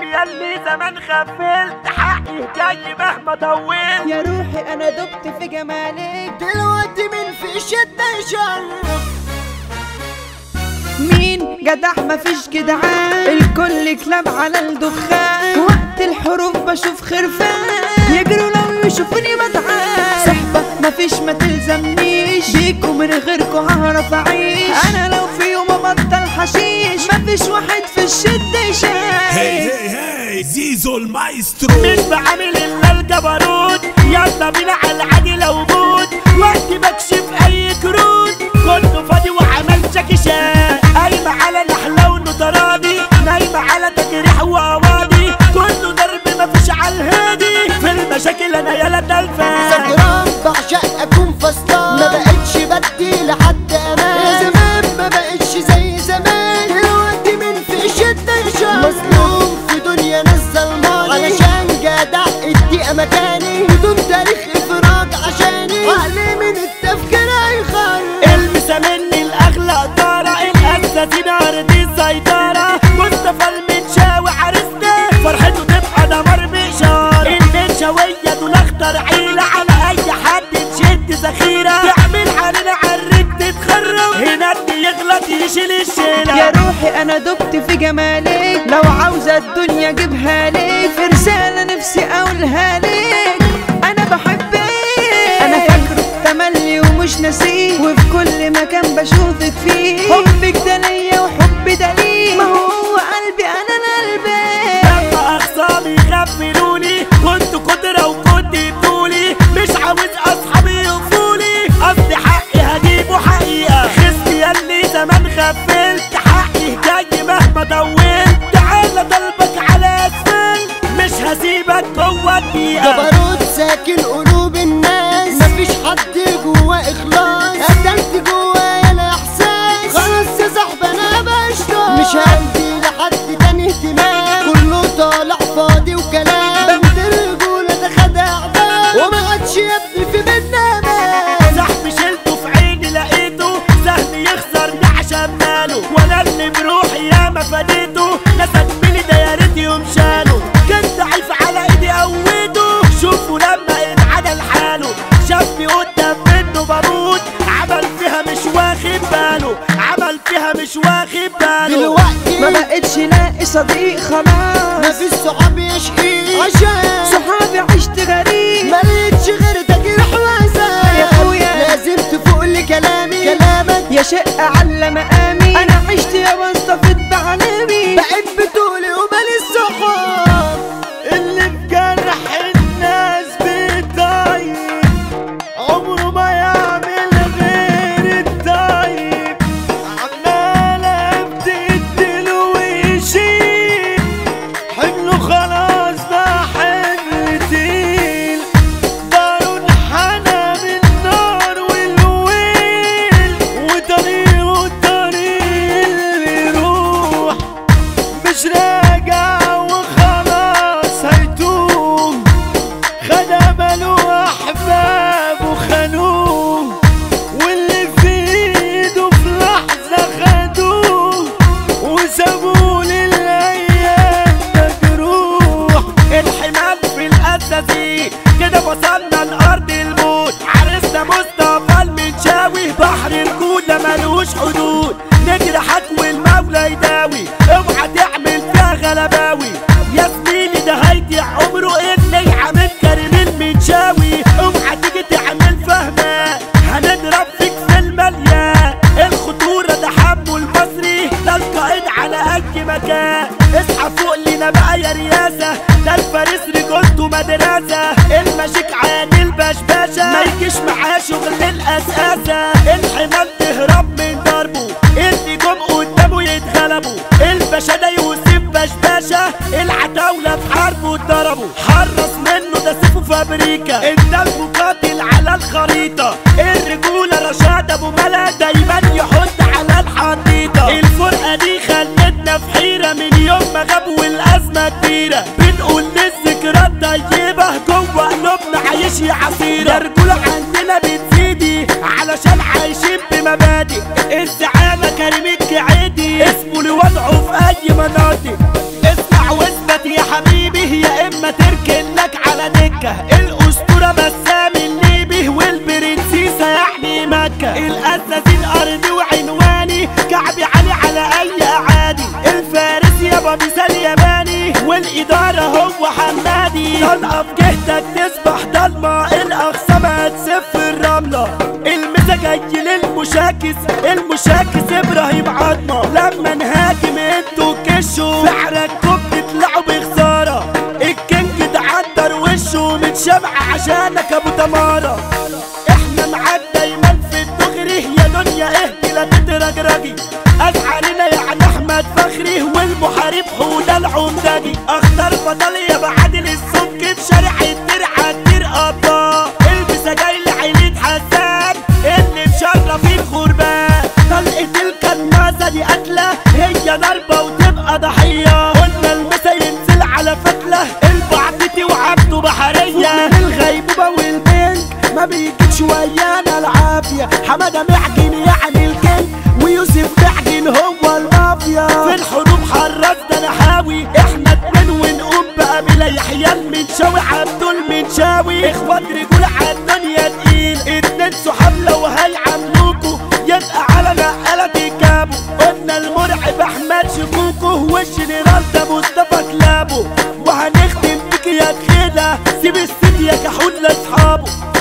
ياللي زمان خفلت حقي جاي مهما طولت يا روحي انا دبت في جمالك دلوقتي من في شدة يشرف مين جدع مفيش جدعان الكل كلاب على الدخان وقت الحروف بشوف خرفان يجروا لو يشوفوني بتعان صحبة مفيش ما تلزمنيش بيكوا من غيركوا هعرف اعيش انا لو في يوم ابطل حشيش مفيش واحد في الشدة هي يشايف هي هي زيزو المايسترو مش بعمل الا الجبروت يلا بينا على العادي لو موت وقت بكشف اي كروت كله فاضي وعمل شكشات قايمة على نحلة ونطرادي نايمة على تجريح وقواضي كله ضرب مفيش على الهادي في المشاكل انا يالا تلفان سكران بعشق اكون فصلان ما بقتش بدي لحد امان زمان ما بقتش زي زمان دلوقتي من في شدة يشرف مظلوم في دنيا ناس ظلماني علشان جدع الدقيقة مكاني بدون تاريخ افراج عشاني وعلي من التفكير هيخرب المسا مني الاغلى طارة الاساسي نار دي سيطرة مصطفى المنشاوي عرسنا فرحته تبقى دمار بإشارة المنشاوية دول اخطر عيلة على اي حد تشد ذخيرة تعمل علينا عرك تتخرب هنا اللي يغلط يشيل الشيلة يا روحي انا دبت في جمالك لو عاوزة الدنيا اجيبها لك في رسالة نفسي اقولها لك انا بحبك انا فاكره تملي ومش ناسيه وفي كل مكان بشوفك فيه حبك ده ليا وحبي ده ليه ما هو قلبي انا القلبي لما اخصامي غفلوني كنت قدرة وكنت بطولي مش عاوز اصحابي يغفولي قصدي حقي هجيبه حقيقة خصمي ياللي زمان غفلت حقي جاي مهما طولت تعالى ضربك على اسفل مش هسيبك جوه الدقيقة جبروت ساكن قلوب الناس مفيش حد جوا اخلاص قتلت جوايا الاحساس خلاص يا صاحبي انا بشتاق مش هدي لحد تاني اهتمام كله طالع فاضي وكلام بنت الرجولة ده خد اعدام وما عادش يا ابني في بينا امان صاحبي شلته في عيني لقيته سهل يخسرني عشان ماله وانا اللي بروحي ياما فديته ناس زميلي ده يا ريت يوم شاله كان ضعيف على ايدي قويته شوفوا لما اتعدل حاله شافني قدام منه بموت عمل فيها مش واخد باله عمل فيها مش واخد باله دلوقتي ما بقتش لاقي صديق خلاص مفيش صحاب يا شقيق عشان صحابي عشت غريب ملقتش غير تجريح وعذاب يا أخويا. لازم تفوق لكلامي كلامك يا شقة على مقامي انا عشت يا مصطفى بعلامي بقيت بتقولي ومالي الصحاب اللي بجرح الناس بيطيب عمره ما يعمل غير الطيب عمالة بتديله ويشيل حمله خلاص بقى حمل تقيل داره انحنى من النار والويل وطريقه الطريق اللي يروح مش راجع وخلاص هيتوه خد امله احبابه خانوه واللي في ايده في لحظه خدوه وسابوه للايام مجروح الحمال في الاساسي كده وصلنا لارض الموت عرسنا مصطفى المنشاوي بحر الجودة ملوش حدود نجرحك والمولى يداوي اوعى تعمل فيها غلباوي يا زميلي ده هيضيع عمره اللي يعمل كريم المنشاوي اوعى تيجي تعمل فهمة هنضرب فيك في المليان الخطورة ده حمو المصري ده القائد على أي مكان اصحى فوق لنا بقى يا رياسة ده الفارس رجولته مدرسة المشيك عادي البشباشة ما يجيش معاه شغل الأساسة الحمال تهرب من ضربه اللي جم قدامه يتغلبوا الباشا ده يوسف بشباشة العتاولة في حربه اتضربوا حرص منه ده سيفه فابريكا انت المقاتل على الخريطة الرجولة رشاد ابو ملا دايما يحط على الحديدة الفرقة دي خلتنا في حيرة من يوم ما غاب والأزمة كبيرة بنقول للذكريات طيبة جوه قلوبنا عايش يا عصيرة الرجولة عندنا بتزيدي علشان عايشين بمبادئ الزعامة كريم الجعيدي اسمه لوضعه في أي مناطق اسمع واثبت يا مكة الأسطورة بسام الليبي والبرنسيسة يعني مكة الأساسين أرضي وعنواني كعبي علي على أي أعادي الفارس يابا مثال ياباني والإدارة هو حمادي طلقة في جهتك تصبح ضلمة الأقسام هتسف الرملة المسا جاي للمشاكس المشاكس إبراهيم عظمة لما نهاجم انتوا كشوا في عرككم تطلعوا بخسارة الكينج اتعدر وشه من شمعة عشانك ابو تمارة احنا معاك دايما في الدغري يا دنيا اهدي لا تترجرجي اسعى لنا يعني احمد فخري والمحارب حوده العمدجي اختار بطل يا بعادل السمك في شارع الدرع كتير ابا البسه جاي لعيلة حسان اللي مشرف الغربان طلقة الكنازة دي قتلة هي ضربة وتبقى ضحية قلنا المسا ينزل على فتلة البعتتي وعبده بحرية الغيبوبة والبنك ما بيجيبش ويانا العافية حمادة معجن يعني الكينج ويوسف معجن هو المافيا في الحروب حرصنا نحاوي احنا اتنين ونقوم بقى بلا يحيى المنشاوي عبد المنشاوي اخوات رجول عالدنيا تقيل اتنين صحاب لو هيعاملوكوا يبقى على نقلة تجابوا قلنا المرعب احمد شكوكو والجنرال ده مصطفى كلابو وهنختم بيك يا كده سيب الست يا كحول لاصحابه